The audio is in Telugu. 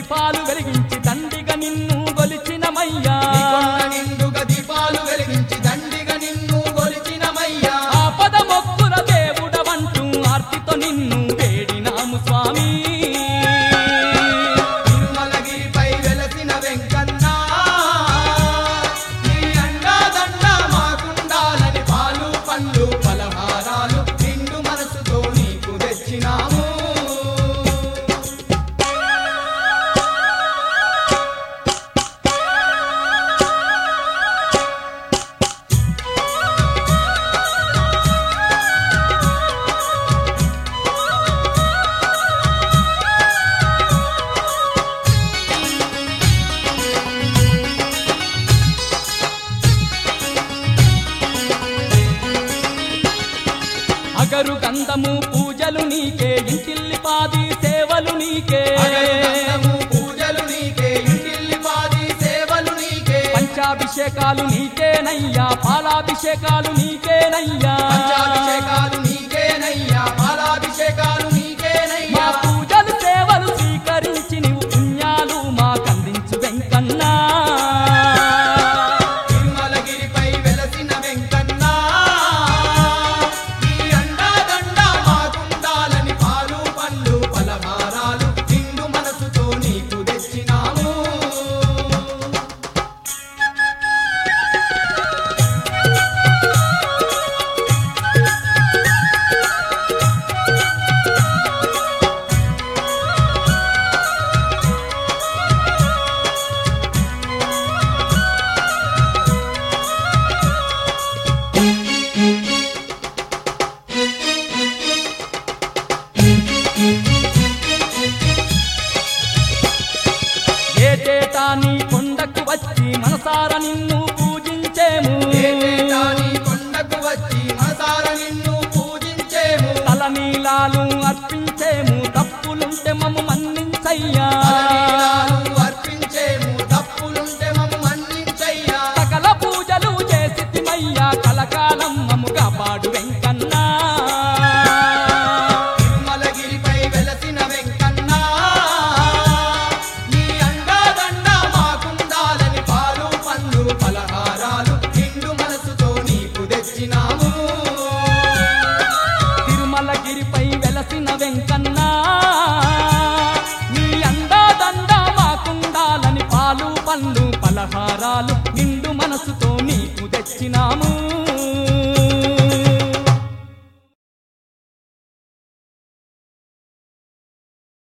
దీపాలు వెలిగించి దండిగా నిన్ను గొలిచినమయ్యా నీ కొండ నిండుగా దీపాలు వెలిగించి దండిగా నిన్ను కొలిచినమయ్యా ఆపద మొక్కుల దేవుడవంటూ ఆర్తితో నిన్ను వేడినాము స్వామి తిరుమలగిరిపై వెలసిన వెంకన్న నీ అండాదండ మాకుండాలని పాలు పండ్లు పలహారాలు నిండు మనసుతో నీకు తెచ్చినాము అగరు గంధము పూజలు నీకే ఇంటిల్లి పాది సేవలు నీకే అగరుగంధము పూజలు నీకే ఇంటిల్లిపాది సేవలు నీకే పంచాభిషేకాలు నీకేనయ్యా పాలాభిషేకాలు నీకేనయ్యా పంచాభిషేకాలు నీకేనయ్యా పాలాభిషేకాలు మా నీకేనయ్యా పూజలు సేవలు స్వీకరించి నీవు పుణ్యాలు మాకందించు వెంకన్నా తిరుమలగిరిపై వెలసిన వెంకన్న ఈ అండాదండ మాకుండాలని పాలు పళ్ళు పలహారాలు నిండు మనసుతో నీకు తెచ్చినాము ఏ చేటా నీ కొండకు వచ్చి మనసార నిన్ను పూజించేము ఏటేటా నీ కొండకు వచ్చి మనసార నిన్ను పూజించేము తలనీలాలు అర్పించేము తప్పులుంటే మమ్ము మన్నించయ్యా తలనీలాలు అర్పించేము తప్పులుంటే మమ్ము మన్నించయ్యా సకల పూజలు చేసిమయ్యా కలకాలం మమ్ముగా పాడు వెంకన్నా తిరుమలగిరిపై వెలసిన వెంకన్న నీ అండాదండ మాకుండాలని పాలు పండ్లు పలహారాలు నిండు మనసుతో నీకు తెచ్చినాము తిరుమలగిరిపై వెలసిన వెంకన్నా నీ అందాదండ మాకుండాలని పాలు పండ్లు పలహారాలు నిండు మనసుతో నీకు తెచ్చినాము